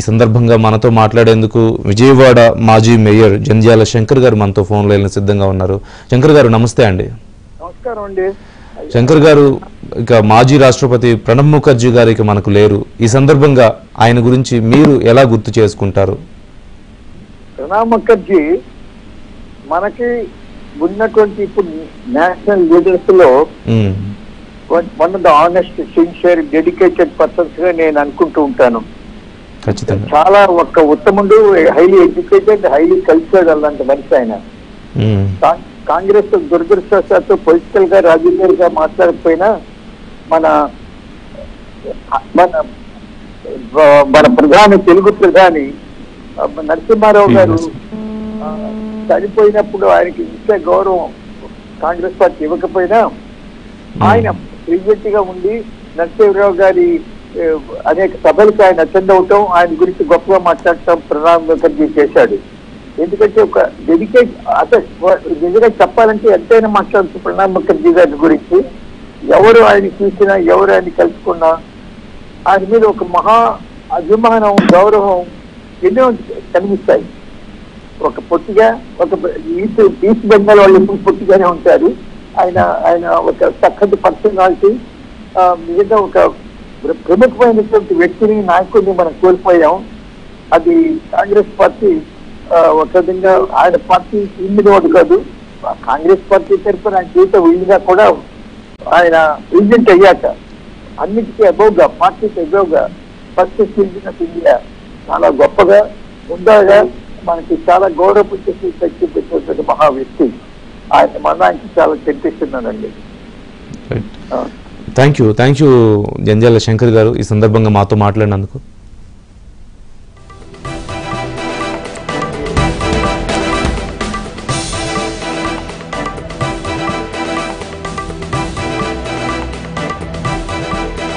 ఈ సందర్భంగా మనతో మాట్లాడేందుకు విజయవాడ మాజీ మేయర్ జంధ్యాల శంకర్ గారు మనతో ఫోన్ లైన్ సిద్ధంగా ఉన్నారు శంకర్ గారు నమస్తే అండి నమస్కారం అండి శంకర్ గారు ఇక మాజీ రాష్ట్రపతి ప్రణబ్ ముఖర్జీ గారు ఇక మనకు లేరు ఈ సందర్భంగా ఆయన గురించి మీరు ఎలా గుర్తు చేసుకుంటారు ప్రణబ్ ముఖర్జీ మనకి ఉన్నటువంటి ఇప్పుడు నేషనల్ లీడర్స్ లో um, one of the honest sincere dedicated persons గా నేను అనుకుంటూ ఉంటాను ఖచ్చితంగా చాలా ఒక ఉత్తముడు హైలీ ఎడ్యుకేటెడ్ హైలీ కల్చర్డ్ అలాంటి మనిషి ఆయన ఉమ్, కా- కాంగ్రెస్ దురదృష్టవశాత్తు పొలిటికల్ గా రాజకీయాలుగా మాట్లాడకపోయినా మన మన మన ప్రధాని తెలుగు ప్రధాని ఆ, నరసింహారావు గారు ఆ, చనిపోయినప్పుడు ఆయనకి ఇచ్చే గౌరవం కాంగ్రెస్ పార్టీ ఇవ్వకపోయినా ఆయన ప్రెసిడెంట్ గా ఉండి నరసింహరావు గారి ఏ, అనేక సభలకు ఆయన అటెండ్ అవటం ఆయన గురించి గొప్పగా మాట్లాడటం ప్రణబ్ ముఖర్జీ చేశాడు ఎందుకంటే ఒక డెడికేట్ అసలు నిజంగా చెప్పాలంటే ఎంతైనా మాట్లాడుతూ ప్రణబ్ ముఖర్జీ గారి గురించి ఎవరు ఆయన చూసినా ఎవరు ఆయన కలుసుకున్నా ఆయన మీద ఒక మహా అభిమానం గౌరవం ఎన్నో కనిపిస్తాయి ఒక పొట్టిగా ఒక ఈస్ట్ ఈస్ట్ బెంగాల్ వాళ్ళు ఎప్పుడు పొట్టిగానే ఉంటారు ఆయన ఆయన ఒక చక్కటి పర్సనాలిటీ మిగతా ఒక ప్ర- ప్రముఖమైనటువంటి వ్యక్తిని నాయకుడిని మనం కోల్పోయాం అది కాంగ్రెస్ పార్టీ ఆ, ఒక విధంగా ఆయన పార్టీ ఇన్ని ఒకటి కాదు ఆ కాంగ్రెస్ పార్టీ తరఫున ఆయన జీవితం వీలుగా కూడా ఆయన ప్రెసిడెంట్ అయ్యాక అన్నిటికీ అబౌవ్గా పార్టీకి అబౌవ్గా ఫస్ట్ సిటిజన్ ఆఫ్ ఇండియా చాలా గొప్పగా ఉందాగా మనకి చాలా గౌరవ చేసి శక్తి పెట్టినటువంటి మహా వ్యక్తి ఆయన మనానికి చాలా చింతిస్తున్నానండి రైట్ ఆ. Thank you thank you Jandhyala Shankar garu ఈ సందర్భంగా మాతో మాట్లాడినందుకు